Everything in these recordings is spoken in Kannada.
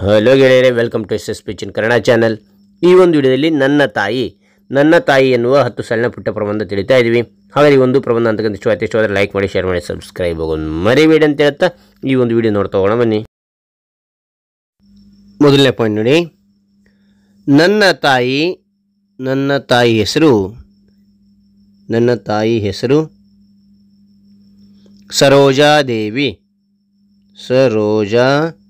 ಹಲೋ ಗೆಳೆಯರೆ ವೆಲ್ಕಮ್ ಟು ಎಸ್ ಎಸ್ ಪಿಚಿನ್ ಕನ್ನಡ ಚಾನಲ್ ಈ ಒಂದು ವಿಡಿಯೋದಲ್ಲಿ ನನ್ನ ತಾಯಿ ನನ್ನ ತಾಯಿ ಎನ್ನುವ ಹತ್ತು ಸಣ್ಣ ಪುಟ್ಟ ಪ್ರಬಂಧ ತಿಳಿತಾ ಇದ್ದೀವಿ ಹಾಗಾಗಿ ಈ ಒಂದು ಪ್ರಬಂಧ ಅಂತಕ್ಕಂಥ ಇಷ್ಟವಾಯ್ತು ಇಷ್ಟವಾದರೆ ಲೈಕ್ ಮಾಡಿ ಶೇರ್ ಮಾಡಿ ಸಬ್ಸ್ಕ್ರೈಬ್ ಆಗೋದು ಮರಿಬೇಡಿ ಅಂತ ಹೇಳ್ತಾ ಈ ಒಂದು ವಿಡಿಯೋ ನೋಡ್ತಾ ಹೋಗೋಣ ಬನ್ನಿ ಮೊದಲನೇ ಪಾಯಿಂಟ್ ನೋಡಿ ನನ್ನ ತಾಯಿ ನನ್ನ ತಾಯಿ ಹೆಸರು ನನ್ನ ತಾಯಿ ಹೆಸರು ಸರೋಜಾದೇವಿ ಸರೋಜಾ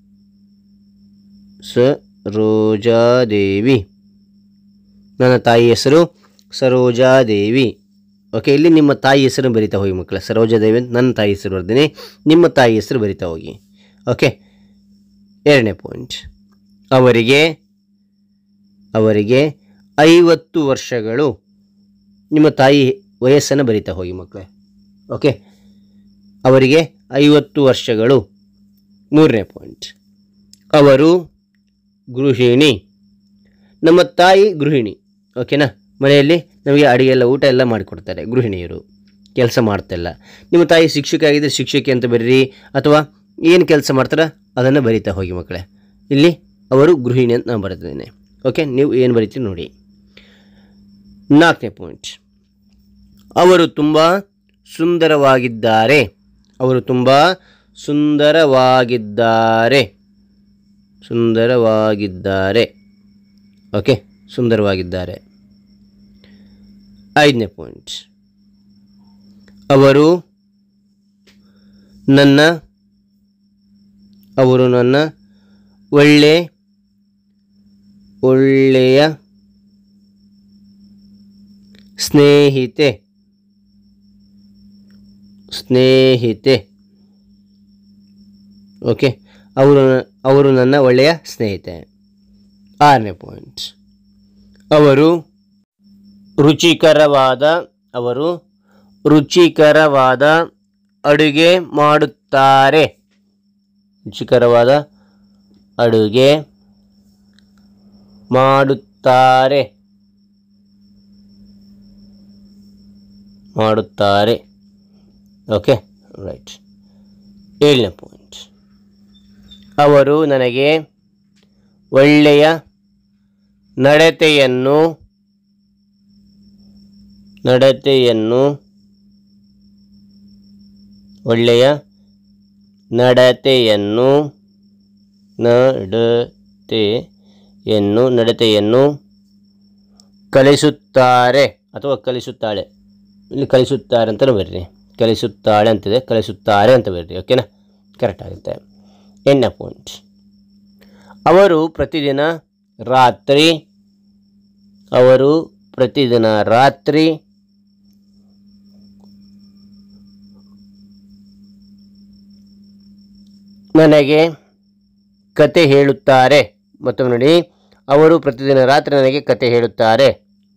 ಸರೋಜಾದೇವಿ ನನ್ನ ತಾಯಿ ಹೆಸರು ಸರೋಜಾದೇವಿ ಓಕೆ ಇಲ್ಲಿ ನಿಮ್ಮ ತಾಯಿ ಹೆಸರು ಬರಿತಾ ಹೋಗಿ ಮಕ್ಕಳ ಸರೋಜಾದೇವಿ ಅಂತ ನನ್ನ ತಾಯಿ ಹೆಸರು ಬರ್ತೀನಿ ನಿಮ್ಮ ತಾಯಿ ಹೆಸರು ಬರಿತಾ ಹೋಗಿ ಓಕೆ ಎರಡನೇ ಪಾಯಿಂಟ್ ಅವರಿಗೆ ಅವರಿಗೆ ಐವತ್ತು ವರ್ಷಗಳು ನಿಮ್ಮ ತಾಯಿ ವಯಸ್ಸನ್ನು ಬರಿತಾ ಹೋಗಿ ಮಕ್ಕಳೇ ಓಕೆ ಅವರಿಗೆ ಐವತ್ತು ವರ್ಷಗಳು ಮೂರನೇ ಪಾಯಿಂಟ್ ಅವರು ಗೃಹಿಣಿ ನಮ್ಮ ತಾಯಿ ಗೃಹಿಣಿ ಓಕೆನಾ ಮನೆಯಲ್ಲಿ ನಮಗೆ ಅಡುಗೆ ಎಲ್ಲ ಊಟ ಎಲ್ಲ ಮಾಡಿಕೊಡ್ತಾರೆ ಗೃಹಿಣಿಯರು ಕೆಲಸ ಮಾಡ್ತಿಲ್ಲ ನಿಮ್ಮ ತಾಯಿ ಶಿಕ್ಷಕ ಆಗಿದ್ದರೆ ಶಿಕ್ಷಕಿ ಅಂತ ಬರೀರಿ ಅಥವಾ ಏನು ಕೆಲಸ ಮಾಡ್ತಾರ ಅದನ್ನು ಬರಿತಾ ಹೋಗಿ ಮಕ್ಕಳೇ ಇಲ್ಲಿ ಅವರು ಗೃಹಿಣಿ ಅಂತ ನಾನು ಬರೆದಿದ್ದೇನೆ ಓಕೆ ನೀವು ಏನು ಬರಿತೀರಿ ನೋಡಿ ನಾಲ್ಕನೇ ಪಾಯಿಂಟ್ ಅವರು ತುಂಬ ಸುಂದರವಾಗಿದ್ದಾರೆ ಅವರು ತುಂಬ ಸುಂದರವಾಗಿದ್ದಾರೆ ಸುಂದರವಾಗಿದ್ದಾರೆ ಓಕೆ ಸುಂದರವಾಗಿದ್ದಾರೆ ಐದನೇ ಪಾಯಿಂಟ್ ಅವರು ನನ್ನ ಅವರು ನನ್ನ ಒಳ್ಳೆ ಒಳ್ಳೆಯ ಸ್ನೇಹಿತೆ ಸ್ನೇಹಿತೆ ಓಕೆ ಅವರು ಅವರು ನನ್ನ ಒಳ್ಳೆಯ ಸ್ನೇಹಿತೆ ಆರನೇ ಪಾಯಿಂಟ್ ಅವರು ರುಚಿಕರವಾದ ಅವರು ರುಚಿಕರವಾದ ಅಡುಗೆ ಮಾಡುತ್ತಾರೆ ರುಚಿಕರವಾದ ಅಡುಗೆ ಮಾಡುತ್ತಾರೆ ಮಾಡುತ್ತಾರೆ ಓಕೆ ರೈಟ್ ಏಳನೇ ಪಾಯಿಂಟ್ ಅವರು ನನಗೆ ಒಳ್ಳೆಯ ನಡತೆಯನ್ನು ನಡತೆಯನ್ನು ಒಳ್ಳೆಯ ನಡತೆಯನ್ನು ನಡತೆಯನ್ನು ನಡತೆಯನ್ನು ಕಲಿಸುತ್ತಾರೆ ಅಥವಾ ಕಲಿಸುತ್ತಾಳೆ ಇಲ್ಲಿ ಕಲಿಸುತ್ತಾರೆ ಅಂತಲೂ ಬರ್ರಿ ಕಲಿಸುತ್ತಾಳೆ ಅಂತಿದೆ ಕಲಿಸುತ್ತಾರೆ ಅಂತ ಬರ್ರಿ ಓಕೆನಾ ಕರೆಕ್ಟ್ ಆಗುತ್ತೆ ಎಂಟನೇ ಪಾಯಿಂಟ್ ಅವರು ಪ್ರತಿದಿನ ರಾತ್ರಿ ಅವರು ಪ್ರತಿದಿನ ರಾತ್ರಿ ನನಗೆ ಕತೆ ಹೇಳುತ್ತಾರೆ ಮತ್ತು ನೋಡಿ ಅವರು ಪ್ರತಿದಿನ ರಾತ್ರಿ ನನಗೆ ಕತೆ ಹೇಳುತ್ತಾರೆ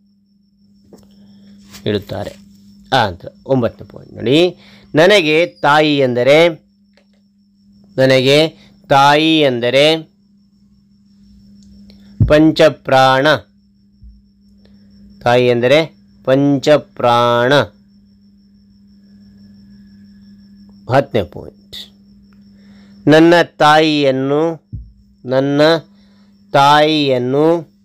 ಹೇಳುತ್ತಾರೆ ಆ ಅಂತ ಒಂಬತ್ತನೇ ಪಾಯಿಂಟ್ ನೋಡಿ ನನಗೆ ತಾಯಿ ಎಂದರೆ ನನಗೆ ತಾಯಿ ಎಂದರೆ ಪಂಚಪ್ರಾಣ ತಾಯಿ ಎಂದರೆ ಪಂಚಪ್ರಾಣ ಹತ್ತನೇ ಪಾಯಿಂಟ್ ನನ್ನ ತಾಯಿಯನ್ನು ನನ್ನ ತಾಯಿಯನ್ನು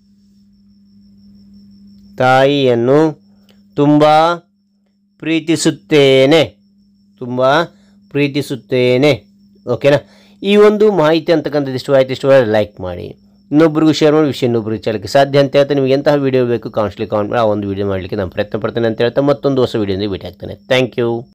ತಾಯಿಯನ್ನು ತುಂಬ ಪ್ರೀತಿಸುತ್ತೇನೆ ತುಂಬ ಪ್ರೀತಿಸುತ್ತೇನೆ ಓಕೆನಾ ಈ ಒಂದು ಮಾಹಿತಿ ಅಂತಕ್ಕಂಥದ್ದು ಇಷ್ಟವಾಯ್ತು ಇಷ್ಟವಾದ್ರೆ ಲೈಕ್ ಮಾಡಿ ಇನ್ನೊಬ್ಬರಿಗೂ ಶೇರ್ ಮಾಡಿ ವಿಷಯ ಇನ್ನೊಬ್ಬರಿಗೆ ಚಾಲಕ್ಕೆ ಸಾಧ್ಯ ಅಂತ ಹೇಳ್ತಾ ನಿಮಗೆ ಎಂತಹ ವೀಡಿಯೋ ಬೇಕು ಕಾನ್ಸ್ಲಿ ಕಾಮೆಂಟ್ ಮಾಡಿ ಆ ಒಂದು ವೀಡಿಯೋ ಮಾಡಲಿಕ್ಕೆ ನಾನು ಪ್ರಯತ್ನ ಪಡ್ತೇನೆ ಅಂತ ಹೇಳ್ತಾ ಮತ್ತೊಂದು ಹೊಸ ವೀಡಿಯೋದಿಂದ ಭೇಟಿ ಆಗ್ತೇನೆ ಥ್ಯಾಂಕ್ ಯು